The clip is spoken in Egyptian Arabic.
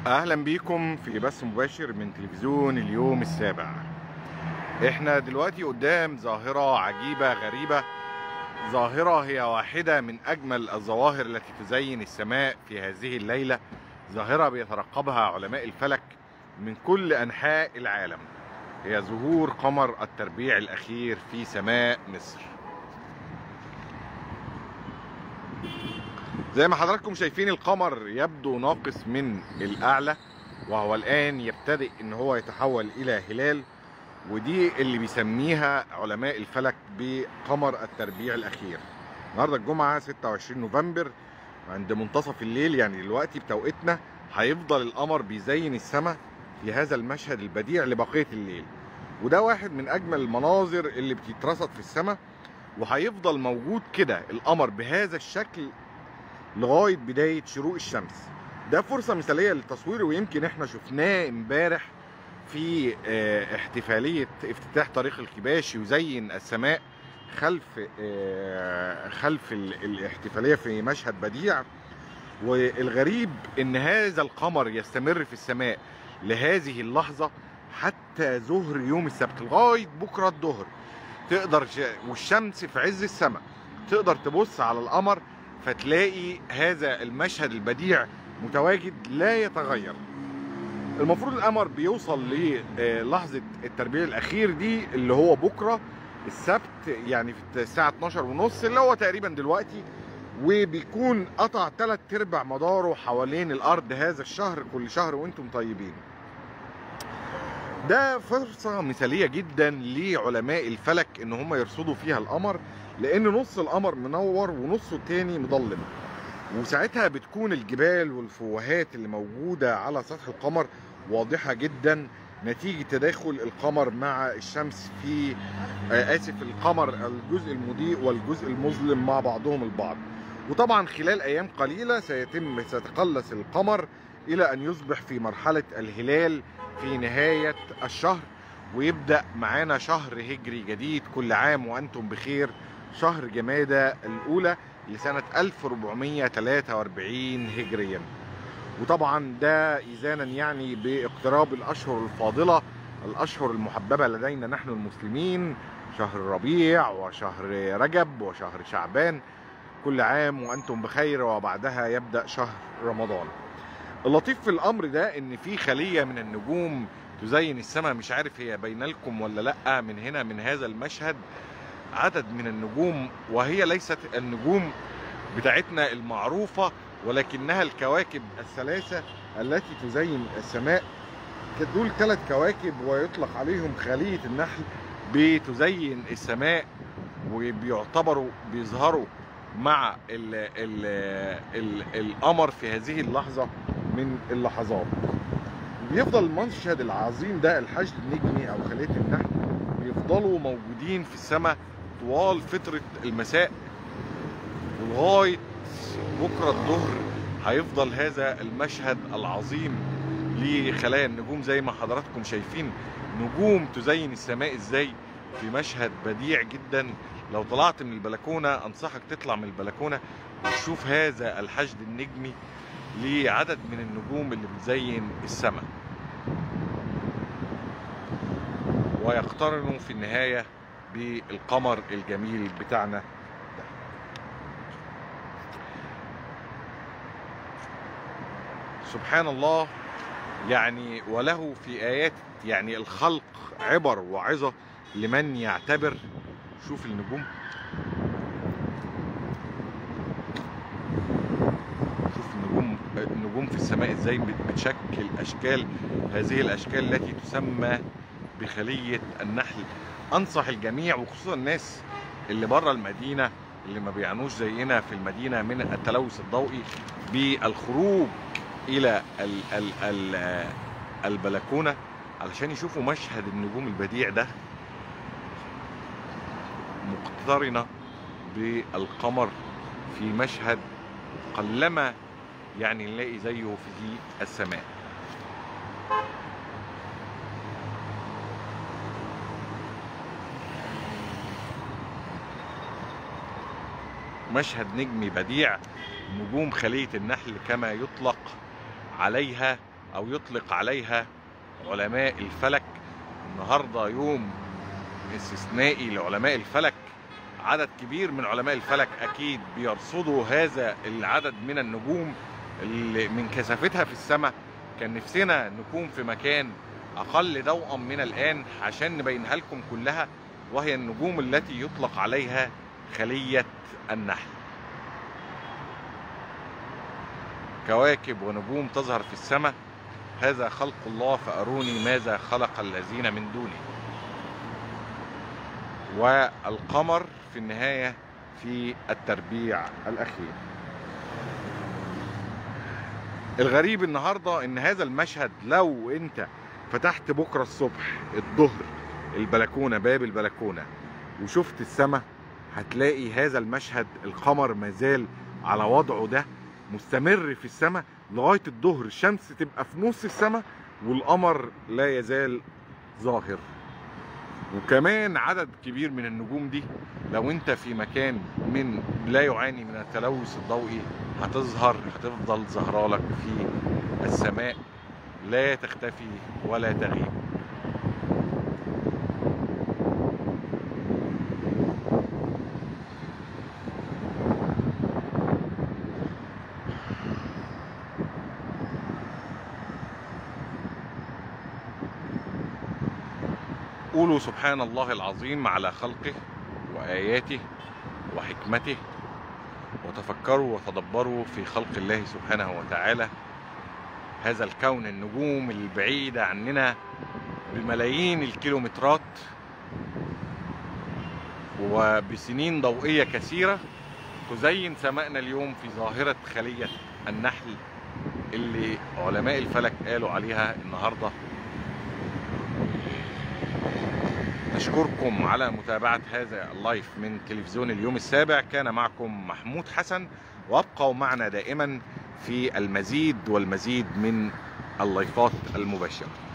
اهلا بيكم في بث مباشر من تلفزيون اليوم السابع احنا دلوقتي قدام ظاهرة عجيبة غريبة ظاهرة هي واحدة من اجمل الظواهر التي تزين السماء في هذه الليلة ظاهرة بيترقبها علماء الفلك من كل انحاء العالم هي ظهور قمر التربيع الاخير في سماء مصر زي ما حضراتكم شايفين القمر يبدو ناقص من الاعلى وهو الان يبتدئ ان هو يتحول الى هلال ودي اللي بيسميها علماء الفلك بقمر التربيع الاخير النهارده الجمعه 26 نوفمبر عند منتصف الليل يعني دلوقتي بتوقيتنا هيفضل القمر بيزين السماء في هذا المشهد البديع لبقيه الليل وده واحد من اجمل المناظر اللي بتترصد في السماء وهيفضل موجود كده القمر بهذا الشكل لغايه بدايه شروق الشمس ده فرصه مثاليه للتصوير ويمكن احنا شفناه امبارح في اه احتفاليه افتتاح طريق الكباش يزين السماء خلف اه خلف الاحتفاليه في مشهد بديع والغريب ان هذا القمر يستمر في السماء لهذه اللحظه حتى ظهر يوم السبت لغايه بكره الظهر تقدر والشمس في عز السماء تقدر تبص على القمر فتلاقي هذا المشهد البديع متواجد لا يتغير المفروض القمر بيوصل للحظة التربيع الأخير دي اللي هو بكرة السبت يعني في الساعة 12 ونص اللي هو تقريبا دلوقتي وبيكون قطع ثلاث ارباع مداره حوالين الأرض هذا الشهر كل شهر وانتم طيبين ده فرصة مثالية جدا لعلماء الفلك ان هم يرصدوا فيها القمر لان نص القمر منور ونصه التاني مظلم وساعتها بتكون الجبال والفوهات اللي موجودة على سطح القمر واضحة جدا نتيجة تداخل القمر مع الشمس في آه آسف القمر الجزء المضيء والجزء المظلم مع بعضهم البعض وطبعا خلال أيام قليلة سيتم سيتقلص القمر إلى أن يصبح في مرحلة الهلال في نهاية الشهر ويبدأ معانا شهر هجري جديد كل عام وأنتم بخير شهر جمادة الأولى لسنة 1443 هجريا وطبعا ده إذانا يعني باقتراب الأشهر الفاضلة الأشهر المحببة لدينا نحن المسلمين شهر الربيع وشهر رجب وشهر شعبان كل عام وأنتم بخير وبعدها يبدأ شهر رمضان اللطيف في الامر ده ان في خليه من النجوم تزين السماء مش عارف هي باينه لكم ولا لا من هنا من هذا المشهد عدد من النجوم وهي ليست النجوم بتاعتنا المعروفه ولكنها الكواكب الثلاثه التي تزين السماء دول ثلاث كواكب ويطلق عليهم خليه النحل بتزين السماء وبيعتبروا بيظهروا مع ال ال ال القمر في هذه اللحظه من اللحظات بيفضل المشهد العظيم ده الحشد النجمي او خليه النحل بيفضلوا موجودين في السماء طوال فتره المساء ولغايه بكره الظهر هيفضل هذا المشهد العظيم لخلايا النجوم زي ما حضراتكم شايفين نجوم تزين السماء ازاي في مشهد بديع جدا لو طلعت من البلكونه انصحك تطلع من البلكونه وتشوف هذا الحشد النجمي لعدد من النجوم اللي بتزين السماء ويقترنوا في النهاية بالقمر الجميل بتاعنا ده سبحان الله يعني وله في آيات يعني الخلق عبر وعظة لمن يعتبر شوف النجوم النجوم في السماء ازاي بتشكل اشكال هذه الاشكال التي تسمى بخليه النحل انصح الجميع وخصوصا الناس اللي بره المدينه اللي ما بيعانوش زينا في المدينه من التلوث الضوئي بالخروج الى ال ال ال البلكونه علشان يشوفوا مشهد النجوم البديع ده مقترنه بالقمر في مشهد قلما يعني نلاقي زيه في السماء مشهد نجمي بديع نجوم خلية النحل كما يطلق عليها او يطلق عليها علماء الفلك النهارده يوم استثنائي لعلماء الفلك عدد كبير من علماء الفلك اكيد بيرصدوا هذا العدد من النجوم اللي من كثافتها في السماء كان نفسنا نكون في مكان اقل ضوءا من الان عشان نبينها لكم كلها وهي النجوم التي يطلق عليها خلية النحل كواكب ونجوم تظهر في السماء هذا خلق الله فأروني ماذا خلق الذين من دونه والقمر في النهاية في التربيع الأخير الغريب النهاردة ان هذا المشهد لو انت فتحت بكرة الصبح الظهر البلكونة باب البلكونة وشفت السماء هتلاقي هذا المشهد القمر مازال على وضعه ده مستمر في السماء لغاية الظهر الشمس تبقى في نص السماء والقمر لا يزال ظاهر وكمان عدد كبير من النجوم دي لو انت في مكان من لا يعاني من التلوث الضوئي هتظهر هتفضل ظهرالك في السماء لا تختفي ولا تغيب قولوا سبحان الله العظيم على خلقه وآياته وحكمته وتفكروا وتدبروا في خلق الله سبحانه وتعالى هذا الكون النجوم البعيدة عننا بملايين الكيلومترات وبسنين ضوئية كثيرة تزين سمائنا اليوم في ظاهرة خلية النحل اللي علماء الفلك قالوا عليها النهارده نشكركم على متابعة هذا اللايف من تلفزيون اليوم السابع كان معكم محمود حسن وابقوا معنا دائما في المزيد والمزيد من اللايفات المباشرة